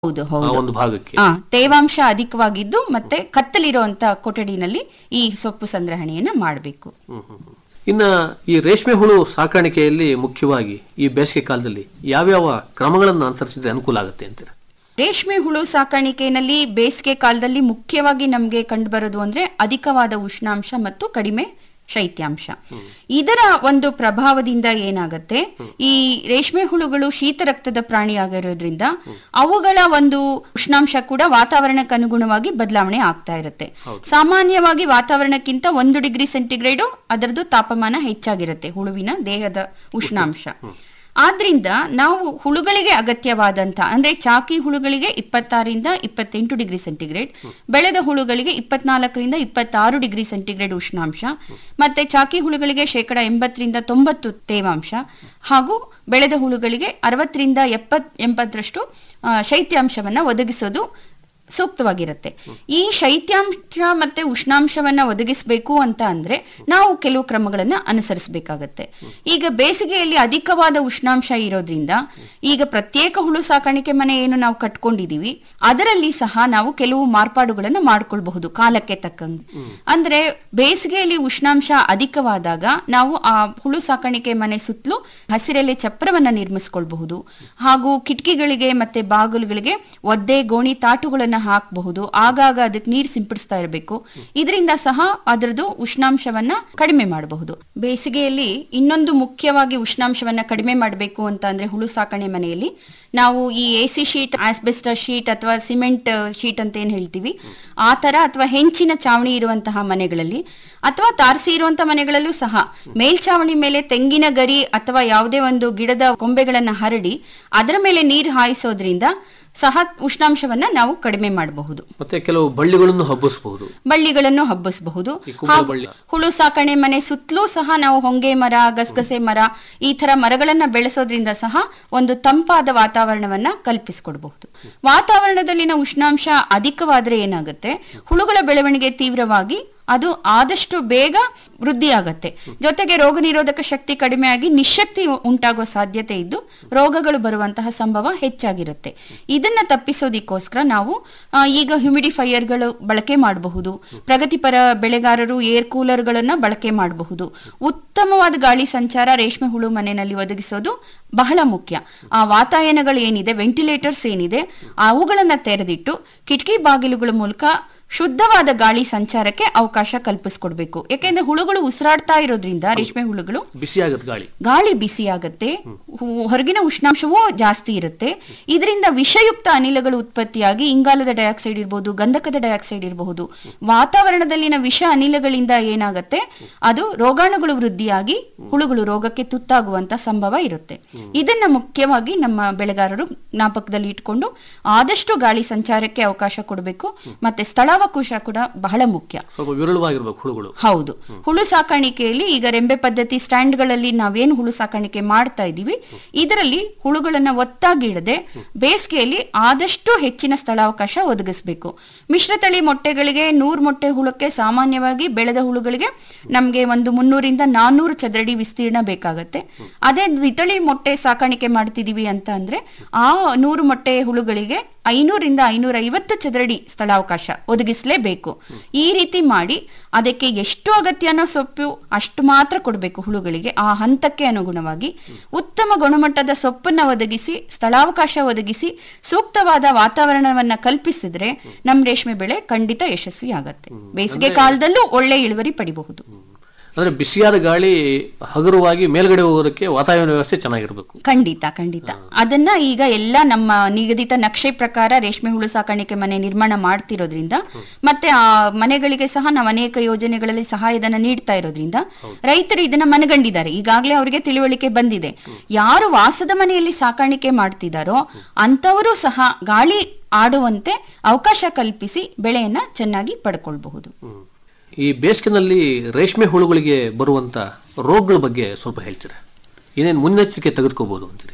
ಹೌದು ಆ ಹೌದು ಒಂದು ಭಾಗಕ್ಕೆ ಆ ತೇವಾಂಶ ಅಧಿಕವಾಗಿದ್ದು ಮತ್ತೆ ಕತ್ತಲಿರುವಂತ ಕೊಠಡಿನಲ್ಲಿ ಈ ಸೊಪ್ಪು ಸಂಗ್ರಹಣೆಯನ್ನ ಮಾಡಬೇಕು ಹ್ಮ್, ಹ್ಮ್, ಹ್ಮ್. ಇನ್ನ ಈ ರೇಷ್ಮೆ ಹುಳು ಸಾಕಾಣಿಕೆಯಲ್ಲಿ ಮುಖ್ಯವಾಗಿ ಈ ಬೇಸಿಗೆ ಕಾಲದಲ್ಲಿ ಯಾವ್ಯಾವ ಕ್ರಮಗಳನ್ನು ಅನುಸರಿಸಿದ್ರೆ ಅನುಕೂಲ ಆಗುತ್ತೆ ಅಂತೀರಾ ರೇಷ್ಮೆ ಹುಳು ಸಾಕಾಣಿಕೆಯಲ್ಲಿ ಬೇಸಿಗೆ ಕಾಲದಲ್ಲಿ ಮುಖ್ಯವಾಗಿ ನಮಗೆ ಕಂಡುಬರೋದು ಅಂದ್ರೆ ಅಧಿಕವಾದ ಉಷ್ಣಾಂಶ ಮತ್ತು ಕಡಿಮೆ ಶೈತ್ಯಾಂಶ ಇದರ ಒಂದು ಪ್ರಭಾವದಿಂದ ಏನಾಗತ್ತೆ ಈ ರೇಷ್ಮೆ ಹುಳುಗಳು ಶೀತ ರಕ್ತದ ಪ್ರಾಣಿಯಾಗಿರೋದ್ರಿಂದ ಅವುಗಳ ಒಂದು ಉಷ್ಣಾಂಶ ಕೂಡ ವಾತಾವರಣಕ್ಕೆ ಅನುಗುಣವಾಗಿ ಬದಲಾವಣೆ ಆಗ್ತಾ ಇರುತ್ತೆ ಸಾಮಾನ್ಯವಾಗಿ ವಾತಾವರಣಕ್ಕಿಂತ ಒಂದು ಡಿಗ್ರಿ ಸೆಂಟಿಗ್ರೇಡು ಅದರದ್ದು ತಾಪಮಾನ ಹೆಚ್ಚಾಗಿರುತ್ತೆ ಹುಳುವಿನ ದೇಹದ ಉಷ್ಣಾಂಶ ಆದ್ರಿಂದ ನಾವು ಹುಳುಗಳಿಗೆ ಅಗತ್ಯವಾದಂತ ಅಂದ್ರೆ ಚಾಕಿ ಹುಳುಗಳಿಗೆ ಇಪ್ಪತ್ತಾರರಿಂದ ಇಪ್ಪತ್ತೆಂಟು ಡಿಗ್ರಿ ಸೆಂಟಿಗ್ರೇಡ್ ಬೆಳೆದ ಹುಳುಗಳಿಗೆ ಇಪ್ಪತ್ನಾಲ್ಕರಿಂದ ಇಪ್ಪತ್ತಾರು ಡಿಗ್ರಿ ಸೆಂಟಿಗ್ರೇಡ್ ಉಷ್ಣಾಂಶ ಮತ್ತೆ ಚಾಕಿ ಹುಳುಗಳಿಗೆ ಶೇಕಡ ಎಂಬತ್ತರಿಂದ ತೊಂಬತ್ತು ತೇವಾಂಶ ಹಾಗೂ ಬೆಳೆದ ಹುಳುಗಳಿಗೆ ಅರವತ್ತರಿಂದ ಎಪ್ಪತ್ ಎಂಬತ್ತರಷ್ಟು ಆ, ಶೈತ್ಯಾಂಶವನ್ನ ಒದಗಿಸೋದು ಸೂಕ್ತವಾಗಿರುತ್ತೆ ಈ ಶೈತ್ಯಾಂಶ ಮತ್ತೆ ಉಷ್ಣಾಂಶವನ್ನ ಒದಗಿಸಬೇಕು ಅಂತ ಅಂದ್ರೆ ನಾವು ಕೆಲವು ಕ್ರಮಗಳನ್ನ ಅನುಸರಿಸಬೇಕಾಗತ್ತೆ ಈಗ ಬೇಸಿಗೆಯಲ್ಲಿ ಅಧಿಕವಾದ ಉಷ್ಣಾಂಶ ಇರೋದ್ರಿಂದ ಈಗ ಪ್ರತ್ಯೇಕ ಹುಳು ಸಾಕಾಣಿಕೆ ಮನೆ ಏನು ನಾವು ಕಟ್ಕೊಂಡಿದೀವಿ ಅದರಲ್ಲಿ ಸಹ ನಾವು ಕೆಲವು ಮಾರ್ಪಾಡುಗಳನ್ನ ಮಾಡ್ಕೊಳ್ಬಹುದು ಕಾಲಕ್ಕೆ ತಕ್ಕಂಗೆ ಅಂದ್ರೆ ಬೇಸಿಗೆಯಲ್ಲಿ ಉಷ್ಣಾಂಶ ಅಧಿಕವಾದಾಗ ನಾವು ಆ ಹುಳು ಸಾಕಾಣಿಕೆ ಮನೆ ಸುತ್ತಲೂ ಹಸಿರೆಲೆ ಚಪ್ರವನ್ನ ನಿರ್ಮಿಸ್ಕೊಳ್ಬಹುದು ಹಾಗೂ ಕಿಟಕಿಗಳಿಗೆ ಮತ್ತೆ ಬಾಗಿಲುಗಳಿಗೆ ಒದ್ದೆ ಗೋಣಿ ತಾಟುಗಳನ್ನ ಹಾಕಬಹುದು ಆಗಾಗ ಅದಕ್ಕೆ ನೀರು ಸಿಂಪಡಿಸ್ತಾ ಇರಬೇಕು ಇದರಿಂದ ಸಹ ಅದರದ್ದು ಉಷ್ಣಾಂಶವನ್ನ ಕಡಿಮೆ ಮಾಡಬಹುದು ಬೇಸಿಗೆಯಲ್ಲಿ ಇನ್ನೊಂದು ಮುಖ್ಯವಾಗಿ ಉಷ್ಣಾಂಶವನ್ನ ಕಡಿಮೆ ಮಾಡಬೇಕು ಅಂತ ಅಂದ್ರೆ ಹುಳು ಸಾಕಣೆ ಮನೆಯಲ್ಲಿ ನಾವು ಈ A C sheet asbestos sheet ಅಥವಾ ಸಿಮೆಂಟ್ ಶೀಟ್ ಅಂತ ಏನ್ ಹೇಳ್ತೀವಿ ಆ ತರ ಅಥವಾ ಹೆಂಚಿನ ಚಾವಣಿ ಇರುವಂತಹ ಮನೆಗಳಲ್ಲಿ ಅಥವಾ ತಾರಸಿ ಇರುವಂತಹ ಮನೆಗಳಲ್ಲೂ ಸಹ ಮೇಲ್ಚಾವಣಿ ಮೇಲೆ ತೆಂಗಿನ ಗರಿ ಅಥವಾ ಯಾವುದೇ ಒಂದು ಗಿಡದ ಕೊಂಬೆಗಳನ್ನ ಹರಡಿ ಅದರ ಮೇಲೆ ನೀರು ಹಾಯಿಸೋದ್ರಿಂದ ಸಹ ಉಷ್ಣಾಂಶವನ್ನ ನಾವು ಕಡಿಮೆ ಮಾಡಬಹುದು ಮತ್ತೆ ಕೆಲವು ಬಳ್ಳಿಗಳನ್ನು ಹಬ್ಬಿಸಬಹುದು ಬಳ್ಳಿಗಳನ್ನು ಹಬ್ಬಿಸಬಹುದು ಈ ಕುಂಬಳ ಹಾಗೂ ಬಳ್ಳಿ. ಹುಳು ಸಾಕಣೆ ಮನೆ ಸುತ್ತಲೂ ಸಹ ನಾವು ಹೊಂಗೆ ಮರ ಗಸಗಸೆ ಮರ ಈ ತರ ಮರಗಳನ್ನ ಬೆಳೆಸೋದ್ರಿಂದ ಸಹ ಒಂದು ತಂಪಾದ ವಾತಾವರಣವನ್ನ ಕಲ್ಪಿಸಿಕೊಡಬಹುದು ವಾತಾವರಣದಲ್ಲಿನ ಉಷ್ಣಾಂಶ ಅಧಿಕವಾದ್ರೆ ಏನಾಗುತ್ತೆ ಹುಳುಗಳ ಬೆಳವಣಿಗೆ ತೀವ್ರವಾಗಿ ಅದು ಆದಷ್ಟು ಬೇಗ ವೃದ್ಧಿ ಆಗತ್ತೆ ಜೊತೆಗೆ ರೋಗ ನಿರೋಧಕ ಶಕ್ತಿ ಕಡಿಮೆ ಆಗಿ ನಿಶಕ್ತಿ ಉಂಟಾಗುವ ಸಾಧ್ಯತೆ ಇದ್ದು ರೋಗಗಳು ಬರುವಂತಹ ಸಂಭವ ಹೆಚ್ಚಾಗಿರುತ್ತೆ ಇದನ್ನ ತಪ್ಪಿಸೋದಿಕ್ಕೋಸ್ಕರ ನಾವು ಆ, ಈಗ ಹ್ಯುಮಿಡಿಫೈಯರ್ಗಳು ಬಳಕೆ ಮಾಡಬಹುದು ಪ್ರಗತಿಪರ ಬೆಳೆಗಾರರು ಏರ್ ಕೂಲರ್ಗಳನ್ನ ಬಳಕೆ ಮಾಡಬಹುದು ಉತ್ತಮವಾದ ಗಾಳಿ ಸಂಚಾರ ರೇಷ್ಮೆ ಹುಳು ಮನೆಯಲ್ಲಿ ಒದಗಿಸೋದು ಬಹಳ ಮುಖ್ಯ ಆ ವಾತಾಯನಗಳು ಏನಿದೆ ವೆಂಟಿಲೇಟರ್ಸ್ ಏನಿದೆ ಅವುಗಳನ್ನ ತೆರೆದಿಟ್ಟು ಕಿಟಕಿ ಬಾಗಿಲುಗಳ ಮೂಲಕ ಶುದ್ಧವಾದ ಗಾಳಿ ಸಂಚಾರಕ್ಕೆ ಅವಕಾಶ ಕಲ್ಪಿಸ್ಕೊಡ್ಬೇಕು ಯಾಕೆಂದ್ರೆ ಹುಳುಗಳು ಉಸಿರಾಡ್ತಾ ಇರೋದ್ರಿಂದ ರೇಷ್ಮೆ ಹುಳುಗಳು ಬಿಸಿ ಆಗತ್ತೆ ಗಾಳಿ ಗಾಳಿ ಬಿಸಿ ಆಗುತ್ತೆ ಹು- ಹೊರಗಿನ ಉಷ್ಣಾಂಶವೂ ಜಾಸ್ತಿ ಇರುತ್ತೆ ಇದರಿಂದ ವಿಷಯುಕ್ತ ಅನಿಲಗಳು ಉತ್ಪತ್ತಿಯಾಗಿ ಇಂಗಾಲದ ಡೈಆಕ್ಸೈಡ್ ಇರಬಹುದು ಗಂಧಕದ ಡೈಆಕ್ಸೈಡ್ ಇರಬಹುದು ವಾತಾವರಣದಲ್ಲಿನ ವಿಷ ಅನಿಲಗಳಿಂದ ಏನಾಗುತ್ತೆ ಅದು ರೋಗಾಣುಗಳು ವೃದ್ಧಿಯಾಗಿ ಹುಳುಗಳು ರೋಗಕ್ಕೆ ತುತ್ತಾಗುವಂತ ಸಂಭವ ಇರುತ್ತೆ ಇದನ್ನ ಮುಖ್ಯವಾಗಿ ನಮ್ಮ ಬೆಳೆಗಾರರು ಜ್ಞಾಪಕದಲ್ಲಿ ಇಟ್ಕೊಂಡು ಆದಷ್ಟು ಗಾಳಿ ಸಂಚಾರಕ್ಕೆ ಅವಕಾಶ ಕೊಡಬೇಕು ಮತ್ತೆ ಸ್ಥಳಾವಕಾಶ ಕೂಡ ಬಹಳ ಮುಖ್ಯ ಸ್ವಲ್ಪ ವಿರಳವಾಗಿರ್ಬೇಕು ಹುಳುಗಳು ಹೌದು ಹುಳು ಸಾಕಾಣಿಕೆಯಲ್ಲಿ ಈಗ ರೆಂಬೆ ಪದ್ಧತಿ ಸ್ಟ್ಯಾಂಡ್ಗಳಲ್ಲಿ ನಾವೇನು ಹುಳು ಸಾಕಾಣಿಕೆ ಮಾಡ್ತಾ ಇದೀವಿ ಇದರಲ್ಲಿ ಹುಳುಗಳನ್ನ ಒತ್ತಾಗಿಡದೆ ಬೇಸಿಗೆಯಲ್ಲಿ ಆದಷ್ಟು ಹೆಚ್ಚಿನ ಸ್ಥಳಾವಕಾಶ ಒದಗಿಸಬೇಕು ಮಿಶ್ರತಳಿ ಮೊಟ್ಟೆಗಳಿಗೆ ನೂರು ಮೊಟ್ಟೆ ಹುಳಕ್ಕೆ ಸಾಮಾನ್ಯವಾಗಿ ಬೆಳೆದ ಹುಳುಗಳಿಗೆ ನಮಗೆ ಒಂದು ಮುನ್ನೂರಿಂದ ನಾನ್ನೂರು ಚದರಡಿ ವಿಸ್ತೀರ್ಣ ಬೇಕಾಗತ್ತೆ ಅದೇ ದ್ವಿತಳಿ ಮೊಟ್ಟೆ ಸಾಕಾಣಿಕೆ ಮಾಡ್ತಿದೀವಿ ಅಂತ ಅಂದ್ರೆ ಆ ನೂರು ಮೊಟ್ಟೆ ಹುಳುಗಳಿಗೆ ಐನೂರಿಂದ ಐನೂರ ಐವತ್ತು ಚದರಡಿ ಸ್ಥಳಾವಕಾಶ ಒದಗಿಸಲೇಬೇಕು ಈ ರೀತಿ ಮಾಡಿ ಅದಕ್ಕೆ ಎಷ್ಟು ಅಗತ್ಯನೋ ಸೊಪ್ಪು ಅಷ್ಟು ಮಾತ್ರ ಕೊಡಬೇಕು ಹುಳುಗಳಿಗೆ ಆ ಹಂತಕ್ಕೆ ಅನುಗುಣವಾಗಿ ಉತ್ತಮ ಗುಣಮಟ್ಟದ ಸೊಪ್ಪನ್ನ ಒದಗಿಸಿ ಸ್ಥಳಾವಕಾಶ ಒದಗಿಸಿ ಸೂಕ್ತವಾದ ವಾತಾವರಣವನ್ನ ಕಲ್ಪಿಸಿದ್ರೆ ನಮ್ಮ ರೇಷ್ಮೆ ಬೆಳೆ ಖಂಡಿತ ಯಶಸ್ವಿ ಆಗತ್ತೆ ಬೇಸಿಗೆ ಕಾಲದಲ್ಲೂ ಒಳ್ಳೆ ಇಳುವರಿ ಪಡಿಬಹುದು ಅಂದ್ರೆ ಬಿಸಿಯಾದ ಗಾಳಿ ಹಗುರವಾಗಿ ಮೇಲ್ಗಡೆ ಹೋಗೋದಕ್ಕೆ ವಾತಾವರಣ ವ್ಯವಸ್ಥೆ ಚೆನ್ನಾಗಿರ್ಬೇಕು ಖಂಡಿತ ಖಂಡಿತ ಅದನ್ನ ಈಗ ಎಲ್ಲ ನಮ್ಮ ನಿಗದಿತ ನಕ್ಷೆ ಪ್ರಕಾರ ರೇಷ್ಮೆ ಹುಳು ಸಾಕಾಣಿಕೆ ಮನೆ ನಿರ್ಮಾಣ ಮಾಡ್ತಿರೋದ್ರಿಂದ ಮತ್ತೆ ಆ ಮನೆಗಳಿಗೆ ಸಹ ನಾವು ಅನೇಕ ಯೋಜನೆಗಳಲ್ಲಿ ಸಹಾಯಧನ ನೀಡ್ತಾ ಇರೋದ್ರಿಂದ ರೈತರು ಇದನ್ನ ಮನಗಂಡಿದ್ದಾರೆ ಈಗಾಗಲೇ ಅವರಿಗೆ ತಿಳುವಳಿಕೆ ಬಂದಿದೆ ಯಾರು ವಾಸದ ಮನೆಯಲ್ಲಿ ಸಾಕಾಣಿಕೆ ಮಾಡ್ತಿದ್ದಾರೋ ಅಂತವರು ಸಹ ಗಾಳಿ ಆಡುವಂತೆ ಅವಕಾಶ ಕಲ್ಪಿಸಿ ಬೆಳೆಯನ್ನ ಚೆನ್ನಾಗಿ ಪಡ್ಕೊಳ್ಬಹುದು ಹ್ಮ್. ಈ ಬೇಸಿಗೆನಲ್ಲಿ ರೇಷ್ಮೆ ಹುಳುಗಳಿಗೆ ಬರುವಂತ ರೋಗಗಳ ಬಗ್ಗೆ ಸ್ವಲ್ಪ ಹೇಳ್ತೀರಾ ಏನೇನು ಮುನ್ನೆಚ್ಚರಿಕೆ ತೆಗೆದುಕೋಬಹುದು ಅಂತೀರಿ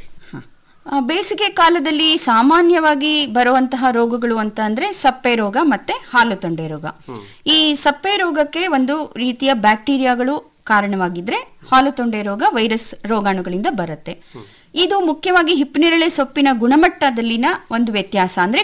ಆ, ಬೇಸಿಗೆ ಕಾಲದಲ್ಲಿ ಸಾಮಾನ್ಯವಾಗಿ ಬರುವಂತಹ ರೋಗಗಳು ಅಂತ ಅಂದ್ರೆ ಸಪ್ಪೆ ರೋಗ ಮತ್ತೆ ಹಾಲು ತೊಂಡೆ ರೋಗ ಈ ಸಪ್ಪೆ ರೋಗಕ್ಕೆ ಒಂದು ರೀತಿಯ ಬ್ಯಾಕ್ಟೀರಿಯಾಗಳು ಕಾರಣವಾಗಿದ್ರೆ ಹಾಲು ತೊಂಡೆ ರೋಗ ವೈರಸ್ ರೋಗಾಣುಗಳಿಂದ ಬರುತ್ತೆ ಇದು ಮುಖ್ಯವಾಗಿ ಹಿಪ್ಪನೇರಳೆ ಸೊಪ್ಪಿನ ಗುಣಮಟ್ಟದಲ್ಲಿನ ಒಂದು ವ್ಯತ್ಯಾಸ ಅಂದ್ರೆ